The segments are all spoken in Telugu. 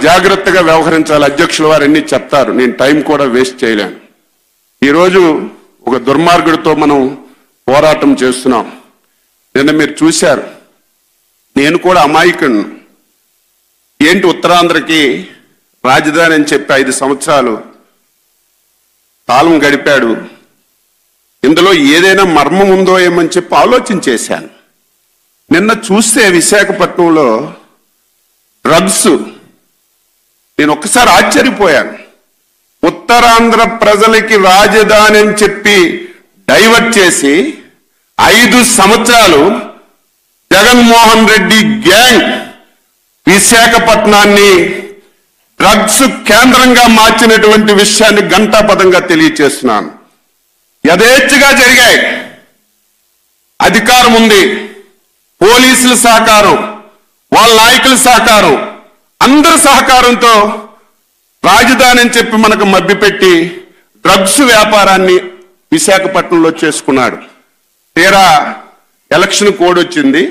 జాగ్రత్తగా వ్యవహరించాలి అధ్యక్షుల వారు అన్ని చెప్తారు నేను టైం కూడా వేస్ట్ చేయలేను ఈరోజు ఒక దుర్మార్గుడితో మనం పోరాటం చేస్తున్నాం నిన్న మీరు చూశారు నేను కూడా అమాయకుడిని ఏంటి ఉత్తరాంధ్రకి రాజధాని అని చెప్పి ఐదు సంవత్సరాలు కాలం గడిపాడు ఇందులో ఏదైనా మర్మం ఉందో ఏమని చెప్పి ఆలోచన చేశాను నిన్న చూస్తే విశాఖపట్నంలో డ్రగ్స్ నేను ఒక్కసారి ఆశ్చర్యపోయాను ఉత్తరాంధ్ర ప్రజలకి రాజధాని అని చెప్పి డైవర్ట్ చేసి ఐదు సంవత్సరాలు జగన్మోహన్ రెడ్డి గ్యాంగ్ విశాఖపట్నాన్ని డ్రగ్స్ కేంద్రంగా మార్చినటువంటి విషయాన్ని గంటాపదంగా తెలియచేస్తున్నాను యథేచ్ఛగా జరిగాయి అధికారం ఉంది పోలీసుల సహకారం వాళ్ళ నాయకుల సహకారం అందరి సహకారంతో రాజధాని అని చెప్పి మనకు మభ్యపెట్టి డ్రగ్స్ వ్యాపారాన్ని విశాఖపట్నంలో చేసుకున్నాడు తీరా ఎలక్షన్ కోడ్ వచ్చింది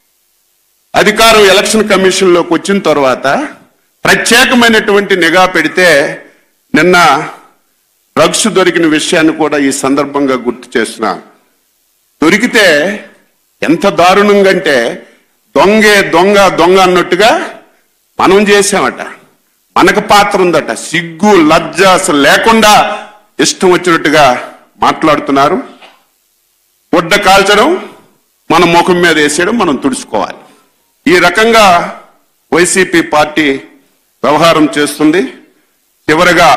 అధికారం ఎలక్షన్ కమిషన్లోకి వచ్చిన తర్వాత ప్రత్యేకమైనటువంటి నిఘా పెడితే నిన్న డ్రగ్స్ దొరికిన విషయాన్ని కూడా ఈ సందర్భంగా గుర్తు చేస్తున్నాను దొరికితే ఎంత దారుణంగా అంటే దొంగే దొంగ దొంగ అన్నట్టుగా మనం చేసామట మనకు పాత్ర ఉందట సిగ్గు లజ్జ అసలు లేకుండా ఇష్టం వచ్చినట్టుగా మాట్లాడుతున్నారు గుడ్డ కాల్చడం మన ముఖం మీద వేసేయడం మనం తుడుచుకోవాలి ఈ రకంగా వైసీపీ పార్టీ వ్యవహారం చేస్తుంది చివరగా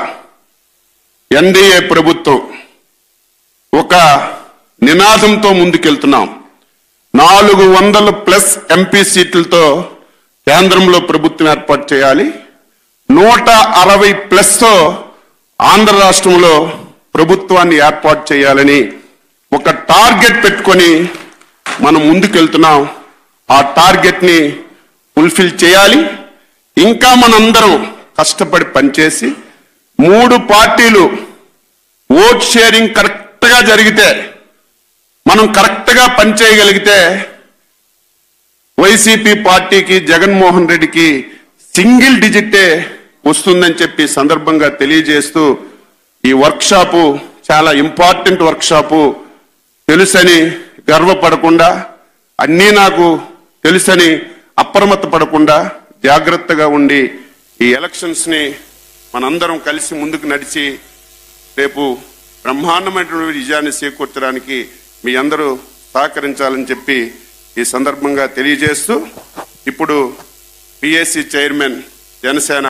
ఎన్డీఏ ప్రభుత్వం ఒక నినాదంతో ముందుకెళ్తున్నాం నాలుగు వందల ప్లస్ ఎంపీ సీట్లతో కేంద్రంలో ప్రభుత్వం ఏర్పాటు చేయాలి నూట అరవై ప్లస్ తో ఆంధ్ర రాష్ట్రంలో ప్రభుత్వాన్ని ఏర్పాటు చేయాలని ఒక టార్గెట్ పెట్టుకొని మనం ముందుకెళ్తున్నాం ఆ టార్గెట్ ని ఫుల్ఫిల్ చేయాలి ఇంకా మనందరం కష్టపడి పనిచేసి మూడు పార్టీలు ఓట్ షేరింగ్ కరెక్ట్ గా జరిగితే మనం కరెక్ట్ గా పనిచేయగలిగితే వైసీపీ పార్టీకి జగన్మోహన్ రెడ్డికి సింగిల్ డిజిటే వస్తుందని చెప్పి ఈ సందర్భంగా తెలియజేస్తూ ఈ వర్క్ షాపు చాలా ఇంపార్టెంట్ వర్క్ షాపు తెలుసని గర్వపడకుండా అన్నీ నాకు తెలుసని అప్రమత్త పడకుండా జాగ్రత్తగా ఉండి ఈ ఎలక్షన్స్ ని మనందరం కలిసి ముందుకు నడిచి రేపు బ్రహ్మాండమైనటువంటి విజయాన్ని చేకూర్చడానికి మీ అందరూ సహకరించాలని చెప్పి ఈ సందర్భంగా తెలియజేస్తూ ఇప్పుడు పిఎస్సి చైర్మన్ జనసేన